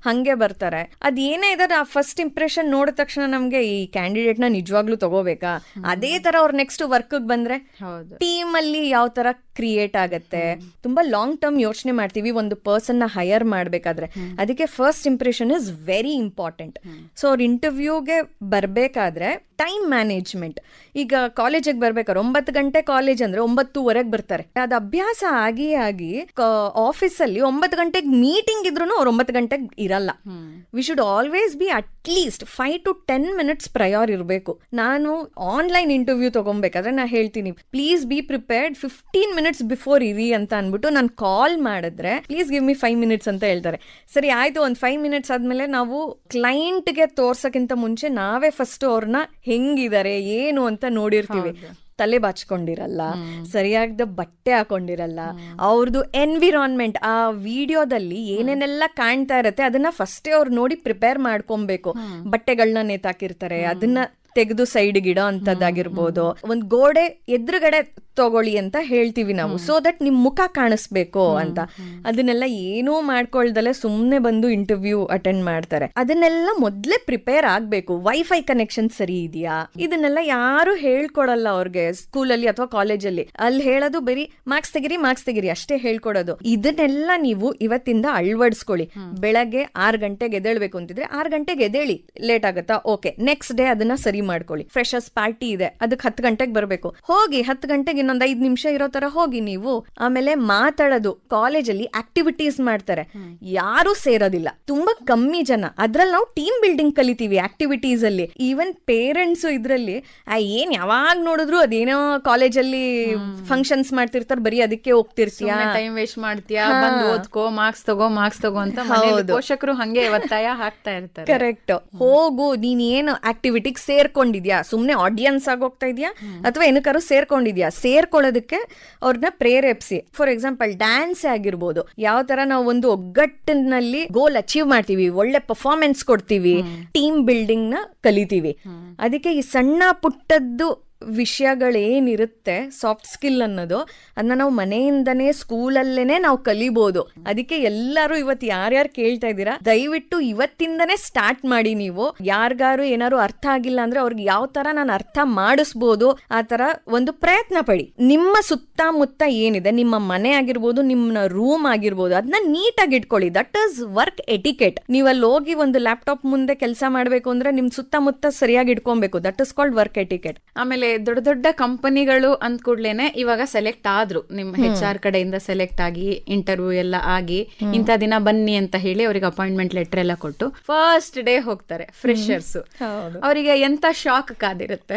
ಹಂಗೆ ಬರ್ತಾರೆ ಅದ್ ಏನೇ ಇದಾರೆ ಆ ಫಸ್ಟ್ ಇಂಪ್ರೆಷನ್ ನೋಡಿದ ತಕ್ಷಣ ನಮ್ಗೆ ಈ ಕ್ಯಾಂಡಿಡೇಟ್ ನ ನಿಜವಾಗ್ಲೂ ತಗೋಬೇಕಾ ಅದೇ ತರ ಅವ್ರ ನೆಕ್ಸ್ಟ್ ವರ್ಕ್ ಬಂದ್ರೆ ಹೌದು ಟೀಮ್ ಅಲ್ಲಿ ಯಾವ ತರ ಕ್ರಿಯೇಟ್ ಆಗತ್ತೆ ತುಂಬಾ ಲಾಂಗ್ ಟರ್ಮ್ ಯೋಚನೆ ಮಾಡ್ತೀವಿ ಒಂದು ಪರ್ಸನ್ ನ ಹೈಯರ್ ಮಾಡ್ಬೇಕಾದ್ರೆ ಅದಕ್ಕೆ first impression is very important so ಅವ್ರ ಇಂಟರ್ವ್ಯೂಗೆ ಬರ್ಬೇಕಾದ್ರೆ ಟೈಮ್ ಮ್ಯಾನೇಜ್ಮೆಂಟ್ ಈಗ ಕಾಲೇಜಿಗೆ ಬರ್ಬೇಕಾದ್ರೆ ಒಂಬತ್ತು ಗಂಟೆ ಕಾಲೇಜ್ ಅಂದ್ರೆ ಒಂಬತ್ತುವರೆಗೆ ಬರ್ತಾರೆ ಅದು ಅಭ್ಯಾಸ ಆಗಿ ಆಗಿ ಆಫೀಸ್ ಅಲ್ಲಿ ಒಂಬತ್ತು ಗಂಟೆಗೆ ಮೀಟಿಂಗ್ ಇದ್ರು ಅವ್ರು ಒಂಬತ್ತು ಗಂಟೆಗೆ ಇರಲ್ಲ we should always be at least five to ten minutes prior ಇರಬೇಕು ನಾನು ಆನ್ಲೈನ್ ಇಂಟರ್ವ್ಯೂ ತಗೊಬೇಕಾದ್ರೆ ನಾ ಹೇಳ್ತೀನಿ please be prepared fifteen minutes before ಇರಿ ಅಂತ ಅನ್ಬಿಟ್ಟು ನಾನು ಕಾಲ್ ಮಾಡಿದ್ರೆ please give me five minutes ಅಂತ ಹೇಳ್ತಾರೆ ಸರಿ ಆಯ್ತು ಒಂದು ಫೈವ್ ಮಿನಿಟ್ಸ್ ಆದ್ಮೇಲೆ ನಾವು ಕ್ಲೈಂಟ್ಗೆ ತೋರ್ಸಕ್ಕಿಂತ ಮುಂಚೆ ನಾವೇ ಫಸ್ಟ್ ಅವ್ರನ್ನ ಹೆಂಗಿದ್ದಾರೆ ಏನು ಅಂತ ನೋಡಿರ್ತೀವಿ ತಲೆ ಬಾಚ್ಕೊಂಡಿರಲ್ಲ ಸರಿಯಾದ ಬಟ್ಟೆ ಹಾಕೊಂಡಿರಲ್ಲ ಅವ್ರದ್ದು ಎನ್ವಿರಾನ್ಮೆಂಟ್ ಆ ವಿಡಿಯೋದಲ್ಲಿ ಏನೇನೆಲ್ಲ ಕಾಣ್ತಾ ಇರತ್ತೆ ಅದನ್ನ ಫಸ್ಟೇ ಅವ್ರು ನೋಡಿ ಪ್ರಿಪೇರ್ ಮಾಡ್ಕೊಬೇಕು ಬಟ್ಟೆಗಳನ್ನ ನೇತಾಕಿರ್ತಾರೆ ಅದನ್ನ ತೆಗೆದು ಸೈಡ್ ಗಿಡ ಅಂತದ್ದಾಗಿರ್ಬೋದು ಒಂದ್ ಗೋಡೆ ಎದುರುಗಡೆ ತಗೊಳ್ಳಿ ಅಂತ ಹೇಳ್ತೀವಿ ನಾವು ಸೊ ದಟ್ ನಿಮ್ ಮುಖ ಕಾಣಿಸ್ಬೇಕು ಅಂತ ಅದನ್ನೆಲ್ಲ ಏನೂ ಮಾಡ್ಕೊಳ್ದಲೆ ಸುಮ್ನೆ ಬಂದು ಇಂಟರ್ವ್ಯೂ ಅಟೆಂಡ್ ಮಾಡ್ತಾರೆ ಅದನ್ನೆಲ್ಲ ಮೊದ್ಲೇ ಪ್ರಿಪೇರ್ ಆಗ್ಬೇಕು ವೈಫೈ ಕನೆಕ್ಷನ್ ಸರಿ ಇದೆಯಾ ಇದನ್ನೆಲ್ಲ ಯಾರು ಹೇಳ್ಕೊಡಲ್ಲ ಅವ್ರಿಗೆ ಸ್ಕೂಲಲ್ಲಿ ಅಥವಾ ಕಾಲೇಜಲ್ಲಿ ಅಲ್ಲಿ ಹೇಳೋದು ಬರೀ ಮಾರ್ಕ್ಸ್ ತೆಗಿರಿ ಮಾರ್ಕ್ಸ್ ತೆಗಿರಿ ಅಷ್ಟೇ ಹೇಳ್ಕೊಡೋದು ಇದನ್ನೆಲ್ಲ ನೀವು ಇವತ್ತಿಂದ ಅಳವಡಿಸ್ಕೊಳ್ಳಿ ಬೆಳಗ್ಗೆ ಆರ್ ಗಂಟೆಗೆ ಎದ್ದೇಳ್ಬೇಕು ಅಂತಿದ್ರೆ ಆರ್ ಗಂಟೆಗೆ ಎದ್ದೇಳಿ ಲೇಟ್ ಆಗುತ್ತಾ ಓಕೆ ನೆಕ್ಸ್ಟ್ ಡೇ ಅದನ್ನ ಸರಿ ಮಾಡ್ಕೊಳ್ಳಿ ಫ್ರೆಶರ್ಸ್ ಪಾರ್ಟಿ ಇದೆ ಅದಕ್ಕೆ ಹತ್ತು ಗಂಟೆಗೆ ಬರಬೇಕು ಹೋಗಿ ಹತ್ತು ಗಂಟೆಗೆ ಇನ್ನೊಂದ್ ಐದ್ ನಿಮಿಷ ಇರೋ ತರ ಹೋಗಿ ನೀವು ಆಮೇಲೆ ಮಾತಾಡೋದು ಕಾಲೇಜಲ್ಲಿ ಆಕ್ಟಿವಿಟೀಸ್ ಮಾಡ್ತಾರೆ ಯಾರು ಸೇರೋದಿಲ್ಲ ತುಂಬಾ ಕಮ್ಮಿ ಜನ ಅದ್ರಲ್ಲಿ ನಾವು ಟೀಮ್ ಬಿಲ್ಡಿಂಗ್ ಕಲಿತೀವಿ ಆಕ್ಟಿವಿಟೀಸ್ ಅಲ್ಲಿ ಈವನ್ ಪೇರೆಂಟ್ಸ್ ಇದ್ರಲ್ಲಿ ಆ, ಏನ್ ಯಾವಾಗ ನೋಡಿದ್ರು ಅದೇನೋ ಕಾಲೇಜಲ್ಲಿ ಫಂಕ್ಷನ್ಸ್ ಮಾಡ್ತಿರ್ತಾರೆ ಬರೀ ಅದಕ್ಕೆ ಹೋಗ್ತಿರ್ತೀಯಾ ಟೈಮ್ ವೇಸ್ಟ್ ಮಾಡ್ತೀಯಾ ಬಂದು ಓದ್ಕೋ ಮಾರ್ಕ್ಸ್ ತಗೋ ಮಾರ್ಕ್ಸ್ ತಗೋ ಅಂತ ಮನೇಲಿ ಪೋಷಕರು ಹಂಗೆ ಒತ್ತಾಯ ಹಾಕ್ತಾ ಇರ್ತಾರೆ ಕರೆಕ್ಟ್ ಹೋಗು ನೀನ್ ಏನು ಆಕ್ಟಿವಿಟಿಗೆ ಸೇರ್ಕೊಂಡಿದ್ಯಾ ಸುಮ್ನೆ ಆಡಿಯನ್ಸ್ ಆಗಿ ಹೋಗ್ತಾ ಇದೀಯಾ ಅಥವಾ ಏನಕ್ಕಾರು ಸೇರ್ಕೊಂಡಿದ್ಯಾ ಸೇರ್ಕೊಳ್ಳೋದಕ್ಕೆ ಅವ್ರನ್ನ ಪ್ರೇರೇಪಿಸಿ ಫಾರ್ ಎಕ್ಸಾಂಪಲ್ ಡ್ಯಾನ್ಸ್ ಆಗಿರ್ಬೋದು ಯಾವ ತರ ನಾವು ಒಂದು ಒಗ್ಗಟ್ಟಿನಲ್ಲಿ ಗೋಲ್ ಅಚೀವ್ ಮಾಡ್ತೀವಿ ಒಳ್ಳೆ ಪರ್ಫಾರ್ಮೆನ್ಸ್ ಕೊಡ್ತೀವಿ ಟೀಮ್ ಬಿಲ್ಡಿಂಗ್ ನ ಕಲಿತೀವಿ ಅದಕ್ಕೆ ಈ ಸಣ್ಣ ಪುಟ್ಟದ್ದು ವಿಷಯಗಳೇನಿರುತ್ತೆ ಸಾಫ್ಟ್ ಸ್ಕಿಲ್ ಅನ್ನೋದು ಅದನ್ನ ನಾವು ಮನೆಯಿಂದನೇ ಸ್ಕೂಲಲ್ಲೇನೆ ನಾವು ಕಲಿಬಹುದು ಅದಕ್ಕೆ ಎಲ್ಲರೂ ಇವತ್ತು ಯಾರ್ಯಾರು ಕೇಳ್ತಾ ಇದ್ದೀರಾ ದಯವಿಟ್ಟು ಇವತ್ತಿಂದನೇ ಸ್ಟಾರ್ಟ್ ಮಾಡಿ ನೀವು ಯಾರಿಗಾರು ಏನಾರು ಅರ್ಥ ಆಗಿಲ್ಲ ಅಂದ್ರೆ ಅವ್ರಿಗೆ ಯಾವ ತರ ನಾನು ಅರ್ಥ ಮಾಡಿಸ್ಬೋದು ಆ ತರ ಒಂದು ಪ್ರಯತ್ನ ಪಡಿ ನಿಮ್ಮ ಸುತ್ತಮುತ್ತ ಏನಿದೆ ನಿಮ್ಮ ಮನೆ ಆಗಿರ್ಬೋದು ನಿಮ್ಮ ರೂಮ್ ಆಗಿರ್ಬೋದು ಅದನ್ನ ನೀಟಾಗಿ ಇಟ್ಕೊಳ್ಳಿ ದಟ್ ಇಸ್ ವರ್ಕ್ ಎಟಿಕೆಟ್ ನೀವು ಅಲ್ಲಿ ಹೋಗಿ ಒಂದು ಲ್ಯಾಪ್ಟಾಪ್ ಮುಂದೆ ಕೆಲಸ ಮಾಡ್ಬೇಕು ಅಂದ್ರೆ ನಿಮ್ ಸುತ್ತಮುತ್ತ ಸರಿಯಾಗಿ ಇಟ್ಕೊಬೇಕು that is called work etiquette ಆಮೇಲೆ ದೊಡ್ಡ ದೊಡ್ಡ ಕಂಪನಿಗಳು ಅಂದ ಕೂಡ್ಲೇನೆ ಇವಾಗ ಸೆಲೆಕ್ಟ್ ಆದ್ರು ನಿಮ್ ಹೆಚ್ ಆರ್ ಕಡೆಯಿಂದ ಸೆಲೆಕ್ಟ್ ಆಗಿ ಇಂಟರ್ವ್ಯೂ ಎಲ್ಲ ಆಗಿ ಇಂಥ ದಿನ ಬನ್ನಿ ಅಂತ ಹೇಳಿ ಅವ್ರಿಗೆ ಅಪಾಯಿಂಟ್ಮೆಂಟ್ ಲೆಟರ್ ಎಲ್ಲ ಕೊಟ್ಟು ಫಸ್ಟ್ ಡೇ ಹೋಗ್ತಾರೆ ಫ್ರೆಶರ್ಸ್ ಹೌದು. ಅವರಿಗೆ ಎಂತ ಶಾಕ್ ಕಾದಿರುತ್ತೆ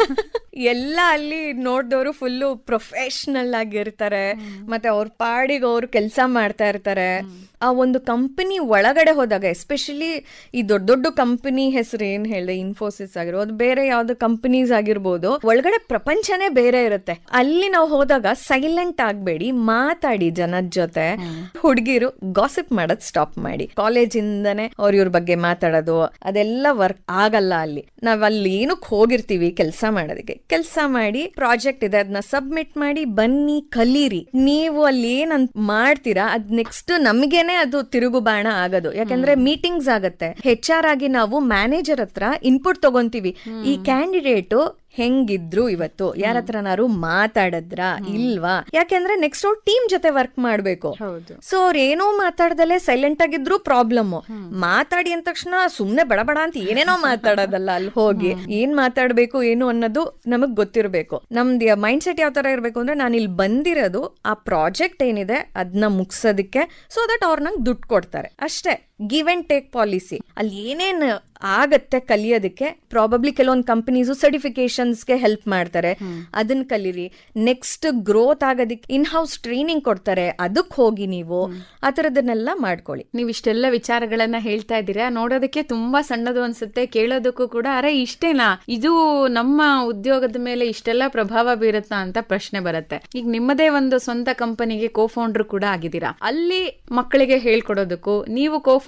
ಎಲ್ಲ ಅಲ್ಲಿ ನೋಡ್ದವ್ರು ಫುಲ್ಲು ಪ್ರೊಫೆಷನಲ್ ಆಗಿರ್ತಾರೆ ಮತ್ತೆ ಅವ್ರ ಪಾಡಿಗೆ ಅವ್ರು ಕೆಲಸ ಮಾಡ್ತಾ ಇರ್ತಾರೆ ಆ ಒಂದು ಕಂಪನಿ ಒಳಗಡೆ ಹೋದಾಗ ಎಸ್ಪೆಷಲಿ ಈ ದೊಡ್ಡ ದೊಡ್ಡ ಕಂಪನಿ ಹೆಸರು ಏನ್ ಹೇಳಿದೆ ಇನ್ಫೋಸಿಸ್ ಆಗಿರ್ಬೋದು ಬೇರೆ ಯಾವ್ದು ಕಂಪನೀಸ್ ಆಗಿರ್ಬೋದು ಒಳಗಡೆ ಪ್ರಪಂಚನೇ ಬೇರೆ ಇರುತ್ತೆ ಅಲ್ಲಿ ನಾವು ಹೋದಾಗ ಸೈಲೆಂಟ್ ಆಗ್ಬೇಡಿ ಮಾತಾಡಿ ಜನದ ಜೊತೆ ಹುಡುಗಿರು ಗಾಸಿಪ್ ಮಾಡೋದ್ ಸ್ಟಾಪ್ ಮಾಡಿ ಕಾಲೇಜಿಂದನೇ ಅವ್ರ ಇವ್ರ ಬಗ್ಗೆ ಮಾತಾಡೋದು ಅದೆಲ್ಲ ವರ್ಕ್ ಆಗಲ್ಲ ಅಲ್ಲಿ ನಾವ್ ಅಲ್ಲಿ ಏನಕ್ಕೆ ಹೋಗಿರ್ತೀವಿ ಕೆಲಸ ಮಾಡೋದಕ್ಕೆ ಕೆಲಸ ಮಾಡಿ ಪ್ರಾಜೆಕ್ಟ್ ಇದೆ ಅದನ್ನ ಸಬ್ಮಿಟ್ ಮಾಡಿ ಬನ್ನಿ ಕಲೀರಿ ನೀವು ಅಲ್ಲಿ ಏನಂತ ಮಾಡ್ತೀರಾ ಅದ್ ನೆಕ್ಸ್ಟ್ ನಮ್ಗೇನೆ ಅದು ತಿರುಗು ಬಾಣ ಆಗೋದು ಯಾಕಂದ್ರೆ ಮೀಟಿಂಗ್ಸ್ ಆಗತ್ತೆ ಹೆಚ್ ಆರ್ ಆಗಿ ನಾವು ಮ್ಯಾನೇಜರ್ ಹತ್ರ ಇನ್ಪುಟ್ ತಗೊಂತೀವಿ ಈ ಕ್ಯಾಂಡಿಡೇಟ್ ಹೆಂಗಿದ್ರು ಇವತ್ತು ಯಾರ ಹತ್ರನಾರು ಮಾತಾಡದ್ರ ಇಲ್ವಾ ಯಾಕೆಂದ್ರೆ ನೆಕ್ಸ್ಟ್ ಅವ್ರು ಟೀಮ್ ಜೊತೆ ವರ್ಕ್ ಮಾಡ್ಬೇಕು ಹೌದು ಸೊ ಅವ್ರ ಏನೋ ಮಾತಾಡ್ದಲೆ ಸೈಲೆಂಟ್ ಆಗಿದ್ರು ಪ್ರಾಬ್ಲಮ್ ಮಾತಾಡಿ ಅಂದ ತಕ್ಷಣ ಸುಮ್ನೆ ಬಡ ಬಡ ಅಂತ ಏನೇನೋ ಮಾತಾಡೋದಲ್ಲ ಅಲ್ಲಿ ಹೋಗಿ ಏನ್ ಮಾತಾಡ್ಬೇಕು ಏನು ಅನ್ನೋದು ನಮಗ್ ಗೊತ್ತಿರ್ಬೇಕು ನಮ್ದು ಮೈಂಡ್ ಸೆಟ್ ಯಾವ ತರ ಇರ್ಬೇಕು ಅಂದ್ರೆ ನಾನು ಇಲ್ಲಿ ಬಂದಿರೋದು ಆ ಪ್ರಾಜೆಕ್ಟ್ ಏನಿದೆ ಅದನ್ನ ಮುಗ್ಸೋದಕ್ಕೆ ಸೊ ದಟ್ ಅವ್ರ ನಂಗೆ ದುಡ್ಡು ಕೊಡ್ತಾರೆ ಅಷ್ಟೇ ಗಿವ್ ಅಂಡ್ ಟೇಕ್ ಪಾಲಿಸಿ ಅಲ್ಲಿ ಏನೇನ್ ಆಗತ್ತೆ ಕಲಿಯೋದಕ್ಕೆ ಪ್ರಾಬಬ್ಲಿ ಕೆಲವೊಂದು ಕಂಪನೀಸು ಸರ್ಟಿಫಿಕೇಶನ್ಸ್ಗೆ ಹೆಲ್ಪ್ ಮಾಡ್ತಾರೆ ಅದನ್ನ ಕಲೀರಿ ನೆಕ್ಸ್ಟ್ ಗ್ರೋತ್ ಆಗೋದಕ್ಕೆ ಇನ್ ಹೌಸ್ ಟ್ರೈನಿಂಗ್ ಕೊಡ್ತಾರೆ ಅದಕ್ಕೆ ಹೋಗಿ ನೀವು ಆ ಥರದನ್ನೆಲ್ಲ ಮಾಡ್ಕೊಳ್ಳಿ ನೀವ್ ಇಷ್ಟೆಲ್ಲ ವಿಚಾರಗಳನ್ನ ಹೇಳ್ತಾ ಇದ್ದೀರಾ ನೋಡೋದಕ್ಕೆ ತುಂಬಾ ಸಣ್ಣದು ಅನ್ಸುತ್ತೆ ಕೇಳೋದಕ್ಕೂ ಕೂಡ ಅರೆ ಇಷ್ಟೇನಾ ಇದು ನಮ್ಮ ಉದ್ಯೋಗದ ಮೇಲೆ ಇಷ್ಟೆಲ್ಲ ಪ್ರಭಾವ ಬೀರುತ್ತಾ ಅಂತ ಪ್ರಶ್ನೆ ಬರುತ್ತೆ ಈಗ ನಿಮ್ಮದೇ ಒಂದು ಸ್ವಂತ ಕಂಪನಿಗೆ ಕೋ ಫೌಂಡರ್ ಕೂಡ ಆಗಿದ್ದೀರಾ ಅಲ್ಲಿ ಮಕ್ಕಳಿಗೆ ಹೇಳ್ಕೊಡೋದಕ್ಕೂ ನೀವು ಕೋ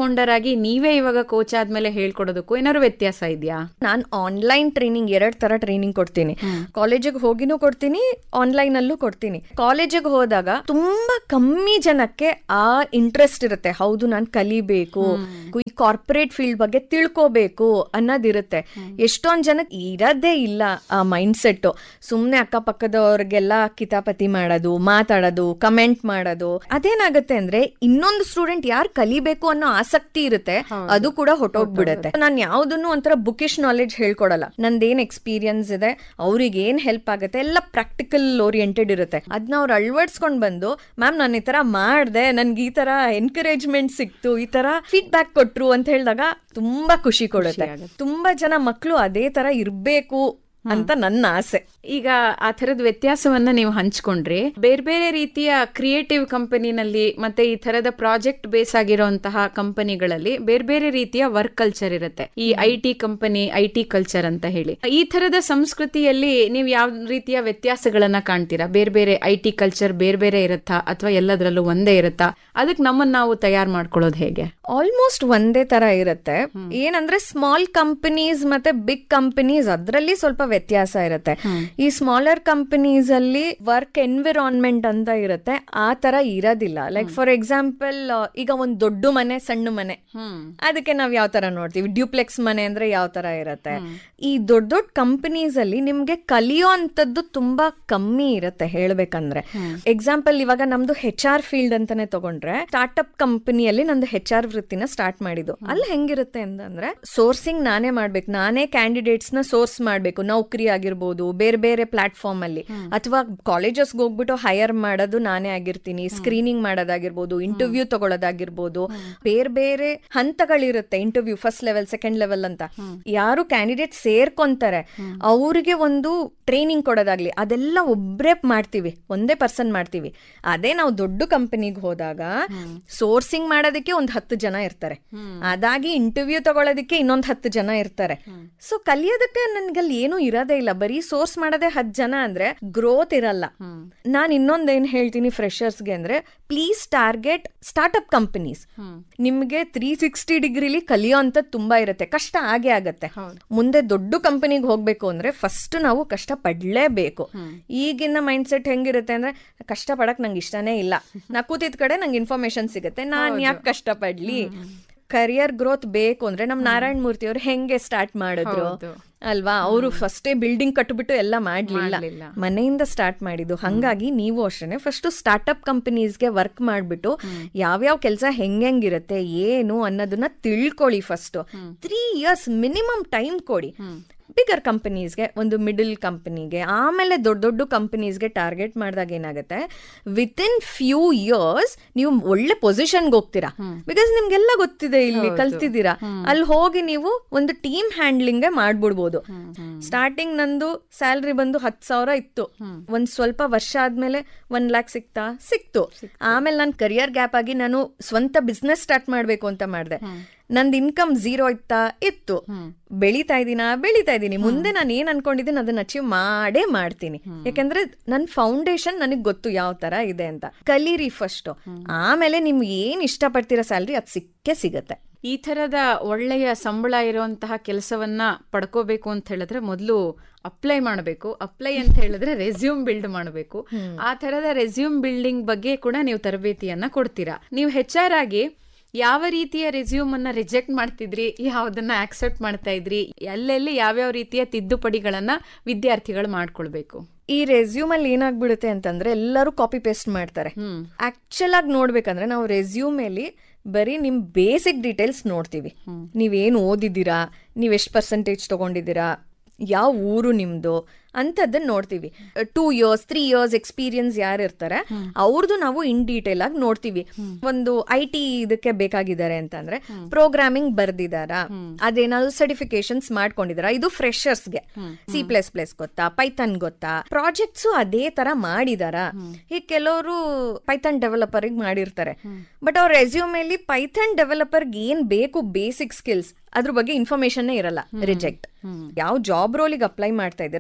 ಫೌಂಡರ್ ಆಗಿ ನೀವೇ ಇವಾಗ ಕೋಚ್ ಆದ್ಮೇಲೆ ಹೇಳ್ಕೊಡೋದಕ್ಕೂ ಏನಾದ್ರು ವ್ಯತ್ಯಾಸ ಇದೆಯಾ ನಾನು ಆನ್ಲೈನ್ ಟ್ರೈನಿಂಗ್ ಎರಡ್ ತರ ಟ್ರೈನಿಂಗ್ ಕೊಡ್ತೀನಿ ಕಾಲೇಜಿಗೆ ಹೋಗಿನೂ ಕೊಡ್ತೀನಿ ಆನ್ಲೈನ್ ಅಲ್ಲೂ ಕೊಡ್ತೀನಿ ಕಾಲೇಜಿಗೆ ಹೋದಾಗ ತುಂಬಾ ಕಮ್ಮಿ ಜನಕ್ಕೆ ಆ ಇಂಟ್ರೆಸ್ಟ್ ಇರುತ್ತೆ ಹೌದು ನಾನು ಕಲಿಬೇಕು ಈ ಕಾರ್ಪೊರೇಟ್ ಫೀಲ್ಡ್ ಬಗ್ಗೆ ತಿಳ್ಕೋಬೇಕು ಅನ್ನೋದಿರುತ್ತೆ ಎಷ್ಟೊಂದ್ ಜನಕ್ಕೆ ಇರೋದೇ ಇಲ್ಲ ಆ ಮೈಂಡ್ ಸೆಟ್ ಸುಮ್ನೆ ಅಕ್ಕಪಕ್ಕದವ್ರಿಗೆಲ್ಲ ಕಿತಾಪತಿ ಮಾಡೋದು ಮಾತಾಡೋದು ಕಮೆಂಟ್ ಮಾಡೋದು ಅದೇನಾಗುತ್ತೆ ಅಂದ್ರೆ ಇನ್ನೊಂದು ಸ್ಟೂಡೆಂಟ್ ಯಾರು ಕಲಿಬೇಕು ಅನ್ನೋ ಆಸಕ್ತಿ ಇರುತ್ತೆ ಅದು ಕೂಡ ಹೊಟ್ಟೋಗ್ಬಿಡುತ್ತೆ ನಾನು ಯಾವ್ದನ್ನು ಒಂಥರ ಬುಕಿಶ್ ನಾಲೆಡ್ಜ್ ಹೇಳ್ಕೊಡಲ್ಲ ನಂದೇನ್ ಎಕ್ಸ್ಪೀರಿಯನ್ಸ್ ಇದೆ ಅವ್ರಿಗೆ ಏನ್ ಹೆಲ್ಪ್ ಆಗುತ್ತೆ ಎಲ್ಲ ಪ್ರಾಕ್ಟಿಕಲ್ ಓರಿಯೆಂಟೆಡ್ ಇರುತ್ತೆ ಅದನ್ನ ಅವ್ರು ಅಳವಡಿಸ್ಕೊಂಡ್ ಬಂದು ಮ್ಯಾಮ್ ನಾನು ಈ ತರ ಮಾಡ್ದೆ ನನ್ಗೆ ಈ ತರ ಎನ್ಕರೇಜ್ಮೆಂಟ್ ಸಿಕ್ತು ಈ ತರ ಫೀಡ್ಬ್ಯಾಕ್ ಕೊಟ್ರು ಅಂತ ಹೇಳಿದಾಗ ತುಂಬಾ ಖುಷಿ ಕೊಡುತ್ತೆ ತುಂಬಾ ಜನ ಮಕ್ಕಳು ಅದೇ ತರ ಇರ್ಬೇಕು ಅಂತ ನನ್ನ ಆಸೆ ಈಗ ಆ ಥರದ ವ್ಯತ್ಯಾಸವನ್ನ ನೀವು ಹಂಚ್ಕೊಂಡ್ರಿ ಬೇರೆ ಬೇರೆ ರೀತಿಯ ಕ್ರಿಯೇಟಿವ್ ಕಂಪನಿನಲ್ಲಿ ಮತ್ತೆ ಈ ತರದ ಪ್ರಾಜೆಕ್ಟ್ ಬೇಸ್ ಆಗಿರುವಂತಹ ಕಂಪನಿಗಳಲ್ಲಿ ಬೇರೆ ಬೇರೆ ರೀತಿಯ ವರ್ಕ್ ಕಲ್ಚರ್ ಇರುತ್ತೆ ಈ I T company I T culture ಅಂತ ಹೇಳಿ ಈ ತರದ ಸಂಸ್ಕೃತಿಯಲ್ಲಿ ನೀವು ಯಾವ ರೀತಿಯ ವ್ಯತ್ಯಾಸಗಳನ್ನ ಕಾಣ್ತೀರಾ ಬೇರೆ ಬೇರೆ ಐ ಟಿ ಕಲ್ಚರ್ ಬೇರೆ ಬೇರೆ ಇರುತ್ತಾ ಅಥವಾ ಎಲ್ಲದರಲ್ಲೂ ಒಂದೇ ಇರುತ್ತಾ ಅದಕ್ಕೆ ನಮ್ಮನ್ನ ನಾವು ತಯಾರು ಮಾಡ್ಕೊಳ್ಳೋದು ಹೇಗೆ ಆಲ್ಮೋಸ್ಟ್ ಒಂದೇ ತರ ಇರುತ್ತೆ ಏನಂದ್ರೆ ಸ್ಮಾಲ್ ಕಂಪನೀಸ್ ಮತ್ತೆ ಬಿಗ್ ಕಂಪನೀಸ್ ಅದ್ರಲ್ಲಿ ಸ್ವಲ್ಪ ವ್ಯತ್ಯಾಸ ಇರುತ್ತೆ ಈ ಸ್ಮಾಲರ್ ಕಂಪನೀಸ್ ಅಲ್ಲಿ ವರ್ಕ್ ಎನ್ವಿರಾನ್ಮೆಂಟ್ ಅಂತ ಇರುತ್ತೆ ಆ ತರ ಇರೋದಿಲ್ಲ ಲೈಕ್ ಫಾರ್ ಎಕ್ಸಾಂಪಲ್ ಈಗ ಒಂದ್ ದೊಡ್ಡ ಮನೆ ಸಣ್ಣ ಮನೆ ಅದಕ್ಕೆ ನಾವ್ ಯಾವ ತರ ನೋಡ್ತೀವಿ ಡ್ಯೂಪ್ಲೆಕ್ಸ್ ಮನೆ ಅಂದ್ರೆ ಯಾವ ತರ ಇರುತ್ತೆ ಈ ದೊಡ್ಡ ದೊಡ್ಡ ಕಂಪನೀಸ್ ಅಲ್ಲಿ ನಿಮ್ಗೆ ಕಲಿಯೋ ಅಂತದ್ದು ತುಂಬಾ ಕಮ್ಮಿ ಇರುತ್ತೆ ಹೇಳ್ಬೇಕಂದ್ರೆ ಎಕ್ಸಾಂಪಲ್ ಇವಾಗ ನಮ್ದು ಹೆಚ್ ಆರ್ ಫೀಲ್ಡ್ ಅಂತಾನೆ ತಗೊಂಡ್ರೆ ಸ್ಟಾರ್ಟ್ಅಪ್ ಕಂಪನಿಯಲ್ಲಿ ನಂದು ಹೆಚ್ ಆರ್ ವೃತ್ತಿನ ಸ್ಟಾರ್ಟ್ ಮಾಡಿದ್ದು ಅಲ್ಲಿ ಹೆಂಗಿರುತ್ತೆ ಅಂತಂದ್ರೆ ಸೋರ್ಸಿಂಗ್ ನಾನೇ ಮಾಡ್ಬೇಕು ನಾನೇ ಕ್ಯಾಂಡಿಡೇಟ್ಸ್ ನ ಸೋರ್ಸ್ ಮಾಡ್ಬೇಕು ನೌಕರಿ ಆಗಿರ್ಬೋದು ಬೇರೆ ಬೇರೆ ಪ್ಲಾಟ್ಫಾರ್ಮ್ ಅಲ್ಲಿ ಅಥವಾ ಕಾಲೇಜಸ್ಗೆ ಹೋಗ್ಬಿಟ್ಟು ಹೈಯರ್ ಮಾಡೋದು ನಾನೇ ಆಗಿರ್ತೀನಿ ಸ್ಕ್ರೀನಿಂಗ್ ಮಾಡೋದಾಗಿರ್ಬೋದು ಇಂಟರ್ವ್ಯೂ ತಗೊಳ್ಳೋದಾಗಿರ್ಬೋದು ಬೇರೆ ಬೇರೆ ಹಂತಗಳಿರುತ್ತೆ interview first level second level ಅಂತ ಯಾರು ಕ್ಯಾಂಡಿಡೇಟ್ ಸೇರ್ಕೊಂತಾರೆ ಅವ್ರಿಗೆ ಒಂದು ಟ್ರೈನಿಂಗ್ ಕೊಡೋದಾಗ್ಲಿ ಅದೆಲ್ಲ ಒಬ್ರೇ ಮಾಡ್ತೀವಿ ಒಂದೇ ಪರ್ಸನ್ ಮಾಡ್ತೀವಿ ಅದೇ ನಾವು ದೊಡ್ಡ ಕಂಪನಿಗೆ ಹೋದಾಗ ಸೋರ್ಸಿಂಗ್ ಮಾಡೋದಕ್ಕೆ ಒಂದ್ ಹತ್ತು ಜನ ಇರ್ತಾರೆ ಅದಾಗಿ ಇಂಟರ್ವ್ಯೂ ತಗೊಳ್ಳೋದಕ್ಕೆ ಇನ್ನೊಂದ್ ಹತ್ತು ಜನ ಇರ್ತಾರೆ ಸೊ ಕಲಿಯೋದಕ್ಕೆ ನನ್ಗಲ್ಲಿ ಏನೂ ಇರೋದೇ ಇಲ್ಲ ಬರೀ ಸೋರ್ಸ್ ಮಾಡೋದೇ ಹತ್ತು ಜನ ಅಂದ್ರೆ ಗ್ರೋತ್ ಇರಲ್ಲ ನಾನ್ ಇನ್ನೊಂದ್ ಏನ್ ಹೇಳ್ತೀನಿ ಫ್ರೆಶರ್ಸ್ಗೆ ಅಂದ್ರೆ ಪ್ಲೀಸ್ ಟಾರ್ಗೆಟ್ ಸ್ಟಾರ್ಟ್ಅಪ್ ಕಂಪನೀಸ್ ನಿಮ್ಗೆ ತ್ರೀ ಸಿಕ್ಸ್ಟಿ ಡಿಗ್ರಿಲಿ ಕಲಿಯೋ ಅಂತ ತುಂಬಾ ಇರುತ್ತೆ ಕಷ್ಟ ಆಗೇ ಆಗತ್ತೆ ಮುಂದೆ ದೊಡ್ಡ ಕಂಪನಿಗೆ ಹೋಗ್ಬೇಕು ಅಂದ್ರೆ ಫಸ್ಟ್ ನಾವು ಕಷ್ಟ ಪಡ್ಲೇಬೇಕು ಈಗಿನ ಮೈಂಡ್ ಸೆಟ್ ಹೆಂಗಿರುತ್ತೆ ಅಂದ್ರೆ ಕಷ್ಟ ಪಡಕ್ ನಂಗೆ ಇಷ್ಟನೇ ಇಲ್ಲ ನಾ ಕೂತಿದ್ ಕಡೆ ನಂಗೆ ಇನ್ಫಾರ್ಮೇಶನ್ ಸಿಗುತ್ತೆ ನಾನ್ ಯಾಕೆ ಕಷ್ಟ ಪಡ್ಲಿ ಕರಿಯರ್ ಗ್ರೋತ್ ಬೇಕು ಅಂದ್ರೆ ನಮ್ ನಾರಾಯಣ ಮೂರ್ತಿ ಅವ್ರು ಹೆಂಗೆ ಸ್ಟಾರ್ಟ್ ಮಾಡಿದ್ರು ಅಲ್ವಾ ಅವರು ಫಸ್ಟೇ ಬಿಲ್ಡಿಂಗ್ ಕಟ್ಬಿಟ್ಟು ಎಲ್ಲ ಮಾಡ್ಲಿಲ್ಲ ಮನೆಯಿಂದ ಸ್ಟಾರ್ಟ್ ಮಾಡಿದ್ದು ಹಂಗಾಗಿ ನೀವು ಅಷ್ಟೇ ಫಸ್ಟ್ ಸ್ಟಾರ್ಟ್ಅಪ್ ಕಂಪನೀಸ್ಗೆ ವರ್ಕ್ ಮಾಡ್ಬಿಟ್ಟು ಯಾವ್ಯಾವ ಕೆಲಸ ಹೆಂಗಿರುತ್ತೆ ಏನು ಅನ್ನೋದನ್ನ ತಿಳ್ಕೊಳ್ಳಿ first three years minimum time ಕೊಡಿ ಬಿಗರ್ ಕಂಪನೀಸ್ಗೆ ಒಂದು ಮಿಡಲ್ ಕಂಪನಿಗೆ ಆಮೇಲೆ ದೊಡ್ಡ ದೊಡ್ಡ ಕಂಪನೀಸ್ಗೆ ಟಾರ್ಗೆಟ್ ಮಾಡಿದಾಗ ಏನಾಗುತ್ತೆ ವಿತ್ ಇನ್ ಫ್ಯೂ ಇಯರ್ಸ್ ನೀವು ಒಳ್ಳೆ ಪೊಸಿಷನ್ಗೆ ಹೋಗ್ತೀರಾ ಬಿಕಾಸ್ ನಿಮ್ಗೆಲ್ಲ ಗೊತ್ತಿದೆ ಇಲ್ಲಿ ಕಲ್ತಿದ್ದೀರಾ ಅಲ್ಲಿ ಹೋಗಿ ನೀವು ಒಂದು ಟೀಮ್ ಹ್ಯಾಂಡ್ಲಿಂಗ್ ಮಾಡ್ಬಿಡ್ಬೋದು ಸ್ಟಾರ್ಟಿಂಗ್ ನಂದು ಸ್ಯಾಲ್ರಿ ಬಂದು ಹತ್ತು ಸಾವಿರ ಇತ್ತು ಒಂದ್ ಸ್ವಲ್ಪ ವರ್ಷ ಆದ್ಮೇಲೆ ಒನ್ ಲ್ಯಾಕ್ ಸಿಕ್ತಾ ಸಿಕ್ತು ಆಮೇಲೆ ನಾನು ಕರಿಯರ್ ಗ್ಯಾಪ್ ಆಗಿ ನಾನು ಸ್ವಂತ ಬಿಸ್ನೆಸ್ ಸ್ಟಾರ್ಟ್ ಮಾಡ್ಬೇಕು ಅಂತ ಮಾಡಿದೆ ನಂದು ಇನ್ಕಮ್ ಝೀರೋ ಇತ್ತಾ ಇತ್ತು ಬೆಳಿತಾ ಇದೀನಾ ಬೆಳಿತಾ ಇದೀನಿ ಮುಂದೆ ನಾನು ಏನ್ ಅನ್ಕೊಂಡಿದ್ದೀನಿ ಅದನ್ನ ಅಚೀವ್ ಮಾಡೇ ಮಾಡ್ತೀನಿ ಯಾಕಂದ್ರೆ ನನ್ ಫೌಂಡೇಶನ್ ನನಗ್ ಗೊತ್ತು ಯಾವ ತರ ಇದೆ ಅಂತ ಕಲೀರಿ ಫಸ್ಟ್ ಆಮೇಲೆ ನಿಮ್ಗೆ ಏನ್ ಇಷ್ಟಪಡ್ತೀರಾ ಸ್ಯಾಲ್ರಿ ಅದ್ ಸಿಕ್ಕೇ ಸಿಗತ್ತೆ ಈ ತರದ ಒಳ್ಳೆಯ ಸಂಬಳ ಇರುವಂತಹ ಕೆಲಸವನ್ನ ಪಡ್ಕೋಬೇಕು ಅಂತ ಹೇಳಿದ್ರೆ ಮೊದಲು ಅಪ್ಲೈ ಮಾಡಬೇಕು ಅಪ್ಲೈ ಅಂತ ಹೇಳಿದ್ರೆ ರೆಸ್ಯೂಮ್ ಬಿಲ್ಡ್ ಮಾಡಬೇಕು ಆ ತರದ ರೆಸ್ಯೂಮ್ ಬಿಲ್ಡಿಂಗ್ ಬಗ್ಗೆ ಕೂಡ ನೀವು ತರಬೇತಿಯನ್ನ ಕೊಡ್ತೀರಾ ನೀವು ಹೆಚ್ ಆರ್ ಆಗಿ ಯಾವ ರೀತಿಯ ರೆಸ್ಯೂಮ್ ಅನ್ನ ರಿಜೆಕ್ಟ್ ಮಾಡ್ತಿದ್ರಿ ಯಾವ್ದನ್ನ ಆಕ್ಸೆಪ್ಟ್ ಮಾಡ್ತಾ ಇದ್ರಿ ಎಲ್ಲೆಲ್ಲಿ ಯಾವ್ಯಾವ ರೀತಿಯ ತಿದ್ದುಪಡಿಗಳನ್ನ ವಿದ್ಯಾರ್ಥಿಗಳು ಮಾಡ್ಕೊಳ್ಬೇಕು ಈ ರೆಸ್ಯೂಮ್ ಅಲ್ಲಿ ಏನಾಗ್ಬಿಡುತ್ತೆ ಅಂತಂದ್ರೆ ಎಲ್ಲರೂ ಕಾಪಿ ಪೇಸ್ಟ್ ಮಾಡ್ತಾರೆ ಆಕ್ಚುಲ್ ಆಗಿ ನೋಡ್ಬೇಕಂದ್ರೆ ನಾವು ರೆಸ್ಯೂಮೇಲಿ ಬರೀ ನಿಮ್ ಬೇಸಿಕ್ ಡೀಟೇಲ್ಸ್ ನೋಡ್ತೀವಿ ನೀವೇನು ಓದಿದ್ದೀರಾ ನೀವ್ ಎಷ್ಟು ಪರ್ಸೆಂಟೇಜ್ ತಗೊಂಡಿದ್ದೀರಾ ಯಾವ ಊರು ನಿಮ್ದು ಅಂತದನ್ನ ನೋಡ್ತೀವಿ two years three years experience ಯಾರು ಇರ್ತಾರೆ ಅವ್ರದ್ದು ನಾವು ಇನ್ ಡೀಟೇಲ್ ಆಗಿ ನೋಡ್ತೀವಿ ಒಂದು ಐ ಟಿ ಇದಕ್ಕೆ ಬೇಕಾಗಿದ್ದಾರೆ ಅಂತಂದ್ರೆ ಪ್ರೋಗ್ರಾಮಿಂಗ್ ಬರ್ದಿದಾರಾ ಅದೇನಾದ್ರು ಸರ್ಟಿಫಿಕೇಶನ್ಸ್ ಮಾಡ್ಕೊಂಡಿದಾರ ಇದು ಫ್ರೆಶರ್ಸ್ಗೆ ಸಿ ಪ್ಲಸ್ ಪ್ಲಸ್ ಗೊತ್ತಾ ಪೈಥನ್ ಗೊತ್ತಾ ಪ್ರಾಜೆಕ್ಟ್ಸ್ ಅದೇ ತರ ಮಾಡಿದಾರ ಈಗ ಕೆಲವರು ಪೈಥನ್ ಡೆವಲಪರ್ ಮಾಡಿರ್ತಾರೆ ಬಟ್ ಅವ್ರ ರೆಸ್ಯೂಮೇಲಿ ಪೈಥನ್ ಡೆವಲಪರ್ಗೆ ಏನ್ ಬೇಕು ಬೇಸಿಕ್ ಸ್ಕಿಲ್ಸ್ ಅದ್ರ ಬಗ್ಗೆ ಇನ್ಫಾರ್ಮೇಶನ್ ಇರಲ್ಲ ರಿಜೆಕ್ಟ್ ಯಾವ ಜಾಬ್ ರೋಲಿಗೆ ಅಪ್ಲೈ ಮಾಡ್ತಾ ಇದ್ದೀರಾ ಫಸ್ಟ್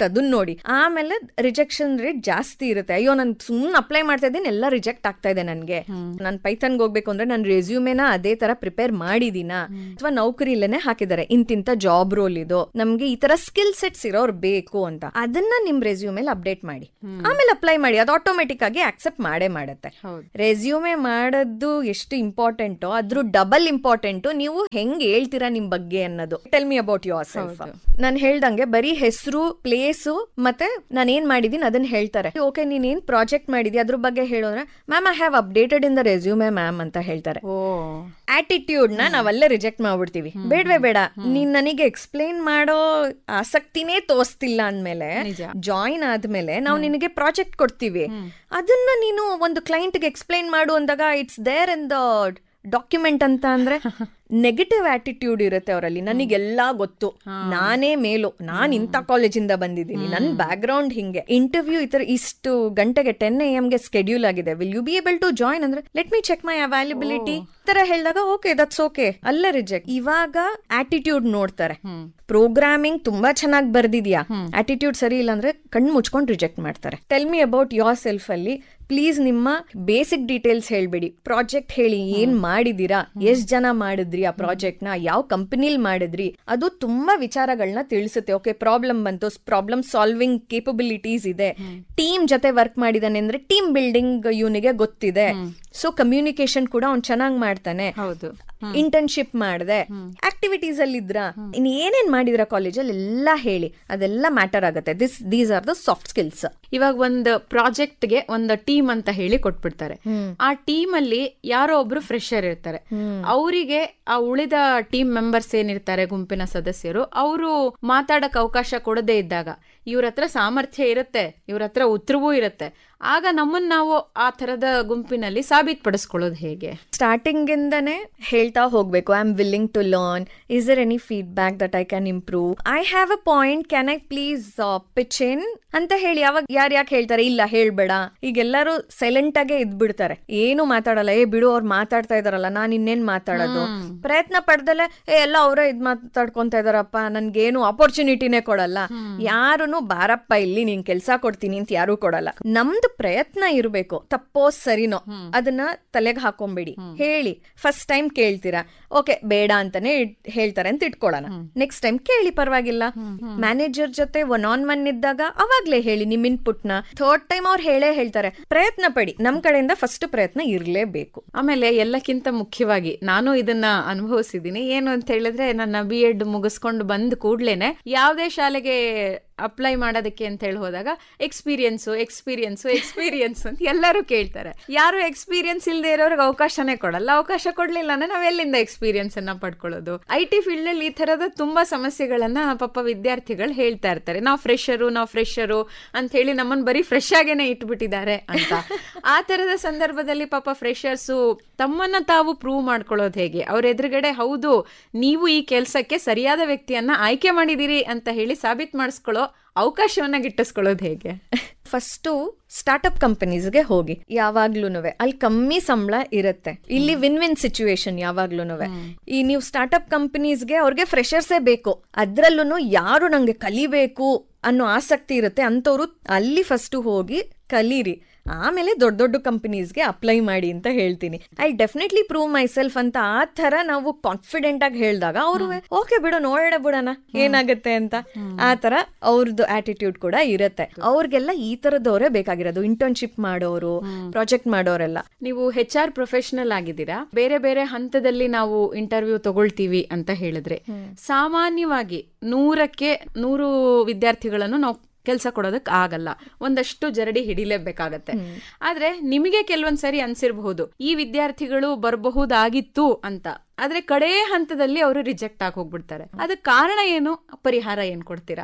ಅದನ್ನ ನೋಡಿ ಆಮೇಲೆ ರಿಜೆಕ್ಷನ್ ರೇಟ್ ಜಾಸ್ತಿ ಇರುತ್ತೆ ಅಯ್ಯೋ ನಾನು ಸುಮ್ಮನೆ ಅಪ್ಲೈ ಮಾಡ್ತಾ ಇದ್ದೀನಿ ಎಲ್ಲ ರಿಜೆಕ್ಟ್ ಆಗ್ತಾ ಇದೆ ನನಗೆ ನಾನು ಪೈಥನ್ಗೆ ಹೋಗ್ಬೇಕು ಅಂದ್ರೆ ನಾನು ರೆಸ್ಯೂಮೇನ ಅದೇ ತರ ಪ್ರಿಪೇರ್ ಮಾಡಿದೀನ ಅಥವಾ ನೌಕರಿ ಇಲ್ಲೇನೆ ಹಾಕಿದ್ದಾರೆ ಇಂತಿಂತ ಜಾಬ್ ರೋಲ್ ಇದು ನಮ್ಗೆ ಈ ತರ ಸ್ಕಿಲ್ ಸೆಟ್ಸ್ ಇರೋರು ಬೇಕು ಅಂತ ಅದನ್ನ ನಿಮ್ ರೆಸ್ಯೂಮೇಲಿ ಅಪ್ಡೇಟ್ ಮಾಡಿ ಆಮೇಲೆ ಅಪ್ಲೈ ಮಾಡಿ ಅದು ಆಟೋಮೆಟಿಕ್ ಆಗಿ ಆಕ್ಸೆಪ್ಟ್ ಮಾಡೇ ಮಾಡುತ್ತೆ ಹೌದು ರೆಸ್ಯೂಮೆ ಮಾಡೋದು ಎಷ್ಟು ಇಂಪಾರ್ಟೆಂಟೋ ಅದ್ರ ಡಬಲ್ ಇಂಪಾರ್ಟೆಂಟ್ ನೀವು ಹೆಂಗ್ ಹೇಳ್ತೀರಾ ನಿಮ್ ಬಗ್ಗೆ ಅನ್ನೋದು tell me about yourself ನಾನು ಹೇಳ್ದಂಗೆ ಬರೀ ಹೆಸರು ಪ್ಲೇಸು ಮತ್ತೆ ನಾನು ಏನ್ ಮಾಡಿದೀನಿ ಅದನ್ನ ಹೇಳ್ತಾರೆ ಓಕೆ ನೀನ್ ಏನ್ ಪ್ರಾಜೆಕ್ಟ್ ಮಾಡಿದ್ಯಾ ಅದ್ರ ಬಗ್ಗೆ ಹೇಳೋದ್ರೆ ma'am I have updated in the resume ma'am ಅಂತ ಹೇಳ್ತಾರೆ ಓ ಆಟಿಟ್ಯೂಡ್ ನ ನಾವಲ್ಲೇ ರಿಜೆಕ್ಟ್ ಮಾಡ್ಬಿಡ್ತೀವಿ ಬೇಡವೇ ಬೇಡ ನೀನ್ ನನಗೆ ಎಕ್ಸ್ಪ್ಲೈನ್ ಮಾಡೋ ಆಸಕ್ತಿನೇ ತೋರಿಸ್ತಿಲ್ಲ ಅಂದ್ಮೇಲೆ ನಿಜ. ಜಾಯಿನ್ ಆದ್ಮೇಲೆ ನಾವು ನಿನಗೆ ಪ್ರಾಜೆಕ್ಟ್ ಕೊಡ್ತೀವಿ ಅದನ್ನ ನೀನು ಒಂದು ಕ್ಲೈಂಟ್ಗೆ ಎಕ್ಸ್ಪ್ಲೈನ್ ಮಾಡು ಅಂದಾಗ it's there in the document ಅಂತ ಅಂದ್ರೆ ನೆಗೆಟಿವ್ ಆಟಿಟ್ಯೂಡ್ ಇರುತ್ತೆ ಅವರಲ್ಲಿ ನನಗೆಲ್ಲಾ ಗೊತ್ತು ನಾನೇ ಮೇಲು ನಾನ್ ಇಂಥ ಕಾಲೇಜಿಂದ ಬಂದಿದ್ದೀನಿ ನನ್ನ ಬ್ಯಾಕ್ ಗ್ರೌಂಡ್ ಹಿಂಗೆ ಇಂಟರ್ವ್ಯೂ ಈ ತರ ಇಷ್ಟು ಗಂಟೆಗೆ ಟೆನ್ ಎ ಗೆ ಸ್ಕೆಡ್ಯೂಲ್ ಆಗಿದೆ will you be able to join ಅಂದ್ರೆ let me check my availability ತರ ಹೇಳಿದಾಗ ಓಕೆ ದಟ್ಸ್ ಓಕೆ ಅಲ್ಲ ರಿಜೆಕ್ಟ್ ಇವಾಗ ಆಟಿಟ್ಯೂಡ್ ನೋಡ್ತಾರೆ ಪ್ರೋಗ್ರಾಮಿಂಗ್ ತುಂಬಾ ಚೆನ್ನಾಗಿ ಬರ್ದಿದ್ಯಾ ಆಟಿಟ್ಯೂಡ್ ಸರಿ ಇಲ್ಲ ಅಂದ್ರೆ ಕಣ್ಣು ಮುಚ್ಕೊಂಡು ರಿಜೆಕ್ಟ್ ಮಾಡ್ತಾರೆ tell me about yourself ಅಲ್ಲಿ ಪ್ಲೀಸ್ ನಿಮ್ಮ ಬೇಸಿಕ್ ಡೀಟೇಲ್ಸ್ ಹೇಳ್ಬೇಡಿ ಪ್ರಾಜೆಕ್ಟ್ ಹೇಳಿ ಏನ್ ಮಾಡಿದೀರಾ ಎಷ್ಟ್ ಜನ ಮಾಡಿದ್ರಿ ಆ ಪ್ರಾಜೆಕ್ಟ್ ನ ಯಾವ ಕಂಪನಿಲ್ ಮಾಡಿದ್ರಿ ಅದು ತುಂಬಾ ವಿಚಾರಗಳನ್ನ ತಿಳಿಸುತ್ತೆ ಓಕೆ ಪ್ರಾಬ್ಲಮ್ ಬಂತು ಪ್ರಾಬ್ಲಮ್ ಸಾಲ್ವಿಂಗ್ ಕೇಪಬಿಲಿಟೀಸ್ ಇದೆ ಟೀಮ್ ಜೊತೆ ವರ್ಕ್ ಮಾಡಿದಾನೆ ಅಂದ್ರೆ ಟೀಮ್ ಬಿಲ್ಡಿಂಗ್ ಇವನಿಗೆ ಗೊತ್ತಿದೆ ಸೊ ಕಮ್ಯುನಿಕೇಶನ್ ಕೂಡ ಅವ್ನ್ ಚೆನ್ನಾಗ್ ಮಾಡ್ತಾನೆ ಹೌದು ಇಂಟರ್ನ್ಶಿಪ್ ಮಾಡಿದೆ ಆಕ್ಟಿವಿಟೀಸ್ ಅಲ್ಲಿ ಇದ್ರ ಇನ್ ಏನೇನ್ ಮಾಡಿದ್ರ ಕಾಲೇಜಲ್ಲಿ ಎಲ್ಲ ಹೇಳಿ ಅದೆಲ್ಲ ಮ್ಯಾಟರ್ ಆಗುತ್ತೆ this these are the soft skills ಇವಾಗ ಒಂದು ಪ್ರಾಜೆಕ್ಟ್ ಗೆ ಒಂದು ಟೀಮ್ ಅಂತ ಹೇಳಿ ಕೊಟ್ಬಿಡ್ತಾರೆ ಆ ಟೀಮ್ ಅಲ್ಲಿ ಯಾರೋ ಒಬ್ರು ಫ್ರೆಶರ್ ಇರ್ತಾರೆ ಅವರಿಗೆ ಆ ಉಳಿದ ಟೀಮ್ ಮೆಂಬರ್ಸ್ ಏನಿರ್ತಾರೆ ಗುಂಪಿನ ಸದಸ್ಯರು ಅವರು ಮಾತಾಡಕ್ ಅವಕಾಶ ಕೊಡದೇ ಇದ್ದಾಗ ಇವ್ರ ಹತ್ರ ಸಾಮರ್ಥ್ಯ ಇರುತ್ತೆ ಇವ್ರ ಹತ್ರ ಉತ್ತರವೂ ಇರುತ್ತೆ ಆಗ ನಮ್ಮನ್ನ ನಾವು ಆ ತರದ ಗುಂಪಿನಲ್ಲಿ ಸಾಬೀತುಪಡಿಸ್ಕೊಳ್ಳೋದು ಹೇಗೆ ಸ್ಟಾರ್ಟಿಂಗ್ ಇಂದನೇ ಹೇಳ್ತಾ ಹೋಗ್ಬೇಕು I am willing to learn is there any feedback that I can improve I have a point can I please pitch in ಅಂತ ಹೇಳಿ ಅವಾಗ ಯಾರು ಯಾಕೆ ಹೇಳ್ತಾರೆ ಇಲ್ಲ ಹೇಳ್ಬೇಡ ಈಗ ಎಲ್ಲರೂ ಸೈಲೆಂಟ್ ಆಗೇ ಇದ್ಬಿಡ್ತಾರೆ ಏನು ಮಾತಾಡಲ್ಲ ಏ ಬಿಡು ಅವ್ರು ಮಾತಾಡ್ತಾ ಇದಾರಲ್ಲ ನಾನ್ ಇನ್ನೇನ್ ಮಾತಾಡೋದು ಪ್ರಯತ್ನ ಪಡ್ದಲೆ ಏ ಎಲ್ಲ ಅವರೇ ಇದ್ ಮಾತಾಡ್ಕೊಂತ ಇದಾರಪ್ಪ ನನ್ಗೇನು ಅಪರ್ಚುನಿಟಿನೇ ಕೊಡಲ್ಲ ಯಾರುನು ಬಾರಪ್ಪ ಇಲ್ಲಿ ನೀನ್ ಕೆಲ್ಸ ಕೊಡ್ತೀನಿ ಅಂತ ಯಾರು ಕೊಡಲ್ಲ ನಮ್ದು ಪ್ರಯತ್ನ ಇರ್ಬೇಕು ತಪ್ಪೋ ಸರಿನೋ ಅದನ್ನ ತಲೆಗೆ ಹಾಕೊಂಬೇಡಿ ಹೇಳಿ ಫಸ್ಟ್ ಟೈಮ್ ಕೇಳ್ತೀರಾ ಓಕೆ ಬೇಡ ಅಂತಾನೆ ಇಟ್- ಹೇಳ್ತಾರೆ ಅಂತ ಇಟ್ಕೊಳ್ಳೋಣ ನೆಕ್ಸ್ಟ್ ಟೈಮ್ ಕೇಳಿ ಪರವಾಗಿಲ್ಲ ಮ್ಯಾನೇಜರ್ ಜೊತೆ ಒನ್ ಆನ್ ಒನ್ ಇದ್ದಾಗ ಅವಾಗ್ಲೇ ಹೇಳಿ ನಿಮ್ ಇನ್ಪುಟ್ ನ ಥರ್ಡ್ ಟೈಮ್ ಅವ್ರು ಹೇಳೇ ಹೇಳ್ತಾರೆ ಪ್ರಯತ್ನ ಪಡಿ ನಮ್ ಕಡೆಯಿಂದ ಫಸ್ಟ್ ಪ್ರಯತ್ನ ಇರ್ಲೇಬೇಕು ಆಮೇಲೆ ಎಲ್ಲಕ್ಕಿಂತ ಮುಖ್ಯವಾಗಿ ನಾನು ಇದನ್ನ ಅನುಭವಿಸಿದ್ದೀನಿ ಏನು ಅಂತ ಹೇಳಿದ್ರೆ ನನ್ನ ಬಿ ಎಡ್ ಮುಗಿಸ್ಕೊಂಡು ಬಂದ ಕೂಡ್ಲೇನೆ ಯಾವುದೇ ಶಾಲೆಗೆ ಅಪ್ಲೈ ಮಾಡೋದಕ್ಕೆ ಅಂತ ಹೇಳಿ ಹೋದಾಗ ಎಕ್ಸ್ಪೀರಿಯನ್ಸು ಎಕ್ಸ್ಪೀರಿಯನ್ಸು ಎಕ್ಸ್ಪೀರಿಯನ್ಸ್ ಅಂತ ಎಲ್ಲರೂ ಕೇಳ್ತಾರೆ ಯಾರು ಎಕ್ಸ್ಪೀರಿಯನ್ಸ್ ಇಲ್ಲದೆ ಇರೋರಿಗೆ ಅವಕಾಶನೇ ಕೊಡಲ್ಲ ಅವಕಾಶ ಕೊಡ್ಲಿಲ್ಲ ಅಂದ್ರೆ ನಾವ್ ಎಲ್ಲಿಂದ ಎಕ್ಸ್ಪೀರಿಯನ್ಸ್ ಅನ್ನ ಪಡ್ಕೊಳ್ಳೋದು ಐ ಟಿ ಫೀಲ್ಡ್ ಅಲ್ಲಿ ಈ ತರದ ತುಂಬಾ ಸಮಸ್ಯೆಗಳನ್ನ ಪಾಪ ವಿದ್ಯಾರ್ಥಿಗಳು ಹೇಳ್ತಾ ಇರ್ತಾರೆ ನಾವು ಫ್ರೆಶರು ನಾವು ಫ್ರೆಶರು ಅಂತ ಹೇಳಿ ನಮ್ಮನ್ನ ಬರೀ ಫ್ರೆಶ್ ಆಗೇನೆ ಇಟ್ಬಿಟ್ಟಿದ್ದಾರೆ ಅಂತ ಆ ತರದ ಸಂದರ್ಭದಲ್ಲಿ ಪಾಪ ಫ್ರೆಶರ್ಸು ತಮ್ಮನ್ನ ತಾವು ಪ್ರೂವ್ ಮಾಡ್ಕೊಳ್ಳೋದು ಹೇಗೆ ಅವ್ರ ಎದುರುಗಡೆ ಹೌದು ನೀವು ಈ ಕೆಲಸಕ್ಕೆ ಸರಿಯಾದ ವ್ಯಕ್ತಿಯನ್ನ ಆಯ್ಕೆ ಮಾಡಿದಿರಿ ಅಂತ ಹೇಳಿ ಸಾಬೀತ್ ಮಾಡಿಸ್ಕೊಳ್ಳೋ ಅವಕಾಶವನ್ನ ಗಿಟ್ಟಿಸ್ಕೊಳ್ಳೋದು ಹೇಗೆ ಫಸ್ಟು ಸ್ಟಾರ್ಟ್ಅಪ್ ಕಂಪನೀಸ್ಗೆ ಹೋಗಿ ಯಾವಾಗ್ಲೂನುವೆ ಅಲ್ಲಿ ಕಮ್ಮಿ ಸಂಬಳ ಇರುತ್ತೆ ಇಲ್ಲಿ ವಿನ್ ವಿನ್ ಸಿಚುವೇಶನ್ ಯಾವಾಗ್ಲೂನುವೆ ಈ ನೀವು ಸ್ಟಾರ್ಟ್ಅಪ್ ಕಂಪನೀಸ್ಗೆ ಅವ್ರಿಗೆ ಫ್ರೆಶರ್ಸೇ ಬೇಕು ಅದ್ರಲ್ಲೂ ಯಾರು ನಂಗೆ ಕಲಿಬೇಕು ಅನ್ನೋ ಆಸಕ್ತಿ ಇರುತ್ತೆ ಅಂತವ್ರು ಅಲ್ಲಿ ಫಸ್ಟ್ ಹೋಗಿ ಕಲೀರಿ ಆಮೇಲೆ ದೊಡ್ಡ ದೊಡ್ಡ ಕಂಪನೀಸ್ಗೆ ಅಪ್ಲೈ ಮಾಡಿ ಅಂತ ಹೇಳ್ತೀನಿ I definitely prove myself ಅಂತ ಆ ತರ ನಾವು ಕಾನ್ಫಿಡೆಂಟ್ ಆಗಿ ಹೇಳಿದಾಗ ಅವರು ಓಕೆ ಬಿಡು ನೋಡೋಣ ಬಿಡೋಣ ಏನಾಗುತ್ತೆ ಅಂತ ಆ ತರ ಅವ್ರದ್ದು ಆಟಿಟ್ಯೂಡ್ ಕೂಡ ಇರುತ್ತೆ ಅವ್ರಿಗೆಲ್ಲ ಈ ತರದವರೇ ಬೇಕಾಗಿರೋದು ಇಂಟರ್ನ್ಶಿಪ್ ಮಾಡೋರು ಪ್ರಾಜೆಕ್ಟ್ ಮಾಡೋರೆಲ್ಲ ನೀವು ಹೆಚ್ ಆರ್ ಪ್ರೊಫೆಷನಲ್ ಆಗಿದ್ದೀರಾ ಬೇರೆ ಬೇರೆ ಹಂತದಲ್ಲಿ ನಾವು ಇಂಟರ್ವ್ಯೂ ತಗೊಳ್ತೀವಿ ಅಂತ ಹೇಳಿದ್ರೆ ಸಾಮಾನ್ಯವಾಗಿ ನೂರಕ್ಕೆ ನೂರು ವಿದ್ಯಾರ್ಥಿಗಳನ್ನು ನಾವು ಕೆಲಸ ಕೊಡೋದಕ್ಕೆ ಆಗಲ್ಲ ಒಂದಷ್ಟು ಜರಡಿ ಹಿಡಿಲೇಬೇಕಾಗತ್ತೆ ಆದ್ರೆ ನಿಮಗೆ ಕೆಲವೊಂದ್ಸರಿ ಅನ್ಸಿರ್ಬಹುದು ಈ ವಿದ್ಯಾರ್ಥಿಗಳು ಬರಬಹುದಾಗಿತ್ತು ಅಂತ ಆದ್ರೆ ಕಡೇ ಹಂತದಲ್ಲಿ ಅವರು ರಿಜೆಕ್ಟ್ ಆಗಿ ಹೋಗ್ಬಿಡ್ತಾರೆ ಅದಕ್ಕೆ ಕಾರಣ ಏನು ಪರಿಹಾರ ಏನ್ ಕೊಡ್ತೀರಾ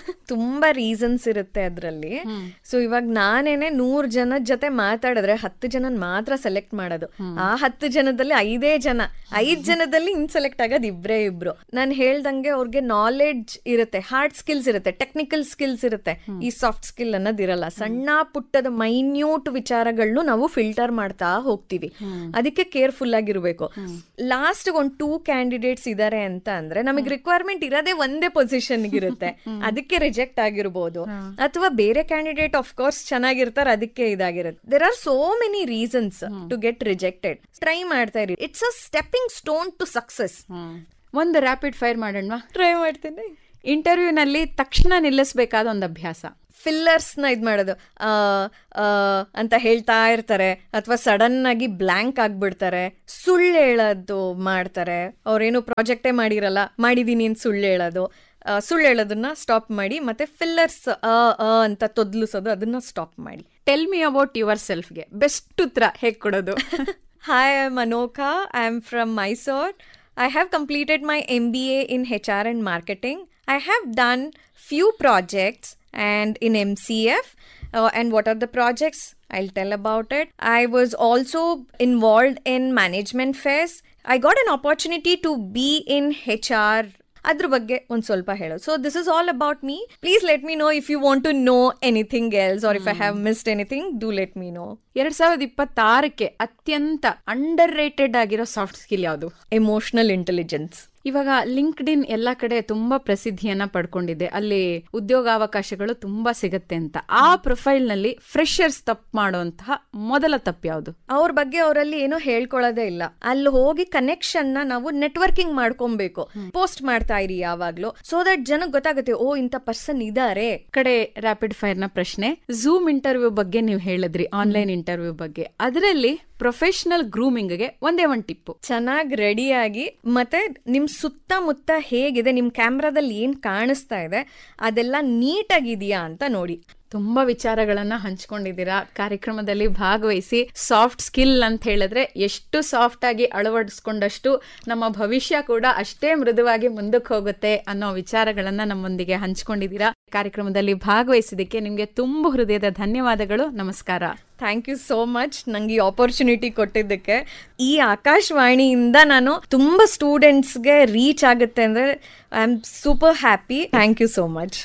ತುಂಬಾ ರೀಸನ್ಸ್ ಇರುತ್ತೆ ಅದ್ರಲ್ಲಿ ಸೊ ಇವಾಗ ನಾನೇನೆ ನೂರ್ ಜನದ ಜೊತೆ ಮಾತಾಡಿದ್ರೆ ಹತ್ತು ಜನ ಮಾತ್ರ ಸೆಲೆಕ್ಟ್ ಮಾಡೋದು ಆ ಹತ್ತು ಜನದಲ್ಲಿ ಐದೇ ಜನ ಐದ್ ಜನದಲ್ಲಿ ಇನ್ ಸೆಲೆಕ್ಟ್ ಆಗೋದು ಇಬ್ರೇ ಇಬ್ರು ನಾನು ಹೇಳ್ದಂಗೆ ಅವ್ರಿಗೆ ನಾಲೆಡ್ಜ್ ಇರುತ್ತೆ ಹಾರ್ಡ್ ಸ್ಕಿಲ್ಸ್ ಇರುತ್ತೆ ಟೆಕ್ನಿಕಲ್ ಸ್ಕಿಲ್ಸ್ ಇರುತ್ತೆ ಈ ಸಾಫ್ಟ್ ಸ್ಕಿಲ್ ಅನ್ನೋದಿರಲ್ಲ ಸಣ್ಣ ಪುಟ್ಟದ ಮೈನ್ಯೂಟ್ ವಿಚಾರಗಳನ್ನು ನಾವು ಫಿಲ್ಟರ್ ಮಾಡ್ತಾ ಹೋಗ್ತೀವಿ ಅದಕ್ಕೆ ಕೇರ್ಫುಲ್ ಆಗಿರ್ಬೇಕು ಲಾಸ್ಟ್ ಲಾಸ್ಟ್ ಒಂದ್ ಟೂ ಕ್ಯಾಂಡಿಡೇಟ್ಸ್ ಇದಾರೆ ಅಂತ ಅಂದ್ರೆ ನಮಗೆ ರಿಕ್ವೈರ್ಮೆಂಟ್ ಇರೋದೇ ಒಂದೇ ಪೊಸಿಷನ್ ಇರುತ್ತೆ ಅದಕ್ಕೆ ರಿಜೆಕ್ಟ್ ಆಗಿರ್ಬೋದು ಅಥವಾ ಬೇರೆ ಕ್ಯಾಂಡಿಡೇಟ್ ಆಫ್ ಕೋರ್ಸ್ ಚೆನ್ನಾಗಿರ್ತಾರೆ ಅದಕ್ಕೆ ಇದಾಗಿರುತ್ತೆ there are so many reasons to get rejected try ಮಾಡ್ತಾ ಇರಿ it's a stepping stone to success ಒಂದು ರ್ಯಾಪಿಡ್ ಫೈರ್ ಮಾಡೋಣ ಟ್ರೈ ಮಾಡ್ತೀನಿ ಇಂಟರ್ವ್ಯೂನಲ್ಲಿ ತಕ್ಷಣ ನಿಲ್ಲಿಸಬೇಕಾದ ಒಂದು ಅಭ್ಯಾಸ ಫಿಲ್ಲರ್ಸ್ ನ ಇದ್ ಮಾಡೋದು ಆ, ಆ, ಅಂತ ಹೇಳ್ತಾ ಇರ್ತಾರೆ ಅಥವಾ ಸಡನ್ ಆಗಿ ಬ್ಲ್ಯಾಂಕ್ ಆಗ್ಬಿಡ್ತಾರೆ ಸುಳ್ಳು ಹೇಳೋದು ಮಾಡ್ತಾರೆ ಅವ್ರೇನು ಪ್ರಾಜೆಕ್ಟೇ ಮಾಡಿರಲ್ಲ ಮಾಡಿದೀನಿ ಅಂತ ಸುಳ್ಳು ಹೇಳೋದು ಆ, ಸುಳ್ಳು ಹೇಳೋದನ್ನ ಸ್ಟಾಪ್ ಮಾಡಿ ಮತ್ತೆ ಫಿಲ್ಲರ್ಸ್ ಅ ಅ ಅಂತ ತೊದ್ಲಿಸೋದು ಅದನ್ನ ಸ್ಟಾಪ್ ಮಾಡಿ ಟೆಲ್ ಮಿ ಅಬೌಟ್ ಯುವರ್ ಸೆಲ್ಫ್ಗೆ ಬೆಸ್ಟ್ ಉತ್ತರ ಹೇಗೆ ಕೊಡೋದು Hi, I'm Anoka. I'm from Mysore. I have completed my MBA in HR and marketing. I have done few projects and in MCF. Uh, and what are the projects? I'll tell about it. I was also involved in management fairs. I got an opportunity to be in HR ಅದ್ರ ಬಗ್ಗೆ ಒಂದು ಸ್ವಲ್ಪ ಹೇಳೋದು so this is all about me please let me know if you want to know anything else or if I have missed anything do let me know ಎರಡ್ ಸಾವಿರದ ಇಪ್ಪತ್ತಾರಕ್ಕೆ ಅತ್ಯಂತ underrated ಆಗಿರೋ ಸಾಫ್ಟ್ ಸ್ಕಿಲ್ ಯಾವುದು emotional intelligence ಇವಾಗ LinkedIn ಎಲ್ಲ ಕಡೆ ತುಂಬಾ ಪ್ರಸಿದ್ಧಿಯನ್ನ ಪಡ್ಕೊಂಡಿದೆ ಅಲ್ಲಿ ಉದ್ಯೋಗಾವಕಾಶಗಳು ತುಂಬಾ ಸಿಗತ್ತೆ ಅಂತ ಆ ಪ್ರೊಫೈಲ್ ನಲ್ಲಿ ಫ್ರೆಶರ್ಸ್ ತಪ್ಪು ಮಾಡುವಂತಹ ಮೊದಲ ತಪ್ಪು ಯಾವುದು ಅವ್ರ ಬಗ್ಗೆ ಅವರಲ್ಲಿ ಏನೋ ಹೇಳ್ಕೊಳ್ಳೋದೇ ಇಲ್ಲ ಅಲ್ಲಿ ಹೋಗಿ ಕನೆಕ್ಷನ್ ನ ನಾವು ನೆಟ್ವರ್ಕಿಂಗ್ ಮಾಡ್ಕೊಬೇಕು ಪೋಸ್ಟ್ ಮಾಡ್ತಾ ಇರಿ ಯಾವಾಗ್ಲೂ ಸೊ ದಟ್ ಜನಕ್ಕೆ ಗೊತ್ತಾಗುತ್ತೆ ಓ ಇಂಥ ಪರ್ಸನ್ ಇದಾರೆ ಕಡೆ ರ್ಯಾಪಿಡ್ ಫೈರ್ ನ ಪ್ರಶ್ನೆ ಝೂಮ್ ಇಂಟರ್ವ್ಯೂ ಬಗ್ಗೆ ನೀವು ಹೇಳಿದ್ರಿ ಆನ್ಲೈನ್ ಇಂಟರ್ವ್ಯೂ ಬಗ್ಗೆ ಅದರಲ್ಲಿ ಪ್ರೊಫೆಷನಲ್ ಗ್ರೂಮಿಂಗ್ಗೆ ಒಂದೇ ಒಂದು ಟಿಪ್ಪು ಚೆನ್ನಾಗಿ ರೆಡಿಯಾಗಿ ಮತ್ತೆ ನಿಮ್ ಸುತ್ತಮುತ್ತ ಹೇಗಿದೆ ನಿಮ್ ಕ್ಯಾಮ್ರಾದಲ್ಲಿ ಏನ್ ಕಾಣಿಸ್ತಾ ಇದೆ ಅದೆಲ್ಲ ನೀಟಾಗಿದೆಯಾ ಅಂತ ನೋಡಿ ತುಂಬಾ ವಿಚಾರಗಳನ್ನ ಹಂಚ್ಕೊಂಡಿದ್ದೀರಾ ಕಾರ್ಯಕ್ರಮದಲ್ಲಿ ಭಾಗವಹಿಸಿ ಸಾಫ್ಟ್ ಸ್ಕಿಲ್ ಅಂತ ಹೇಳಿದ್ರೆ ಎಷ್ಟು ಸಾಫ್ಟ್ ಆಗಿ ಅಳವಡಿಸ್ಕೊಂಡಷ್ಟು ನಮ್ಮ ಭವಿಷ್ಯ ಕೂಡ ಅಷ್ಟೇ ಮೃದುವಾಗಿ ಮುಂದಕ್ಕೆ ಹೋಗುತ್ತೆ ಅನ್ನೋ ವಿಚಾರಗಳನ್ನ ನಮ್ಮೊಂದಿಗೆ ಹಂಚ್ಕೊಂಡಿದ್ದೀರಾ ಕಾರ್ಯಕ್ರಮದಲ್ಲಿ ಭಾಗವಹಿಸಿದ್ದಕ್ಕೆ ನಿಮ್ಗೆ ತುಂಬ ಹೃದಯದ ಧನ್ಯವಾದಗಳು ನಮಸ್ಕಾರ ಥ್ಯಾಂಕ್ ಯು ಸೋ ಮಚ್ ನಂಗೆ ಈ ಆಪರ್ಚುನಿಟಿ ಕೊಟ್ಟಿದ್ದಕ್ಕೆ ಈ ಆಕಾಶವಾಣಿಯಿಂದ ನಾನು ತುಂಬ ಸ್ಟೂಡೆಂಟ್ಸ್ಗೆ ರೀಚ್ ಆಗುತ್ತೆ ಅಂದರೆ I am super happy thank you so much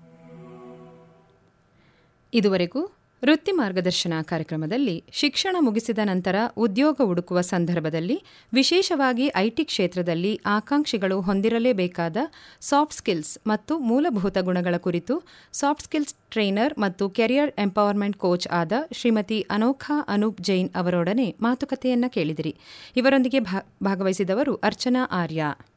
ಇದುವರೆಗೂ ವೃತ್ತಿ ಮಾರ್ಗದರ್ಶನ ಕಾರ್ಯಕ್ರಮದಲ್ಲಿ ಶಿಕ್ಷಣ ಮುಗಿಸಿದ ನಂತರ ಉದ್ಯೋಗ ಹುಡುಕುವ ಸಂದರ್ಭದಲ್ಲಿ ವಿಶೇಷವಾಗಿ ಐಟಿ ಕ್ಷೇತ್ರದಲ್ಲಿ ಆಕಾಂಕ್ಷಿಗಳು ಹೊಂದಿರಲೇಬೇಕಾದ ಸಾಫ್ಟ್ ಸ್ಕಿಲ್ಸ್ ಮತ್ತು ಮೂಲಭೂತ ಗುಣಗಳ ಕುರಿತು ಸಾಫ್ಟ್ ಸ್ಕಿಲ್ಸ್ ಟ್ರೈನರ್ ಮತ್ತು ಕೆರಿಯರ್ ಎಂಪವರ್ಮೆಂಟ್ ಕೋಚ್ ಆದ ಶ್ರೀಮತಿ ಅನೋಖಾ ಅನೂಪ್ ಜೈನ್ ಅವರೊಡನೆ ಮಾತುಕತೆಯನ್ನ ಕೇಳಿದಿರಿ ಇವರೊಂದಿಗೆ ಭಾ- ಭಾಗವಹಿಸಿದವರು ಅರ್ಚನಾ ಆರ್ಯ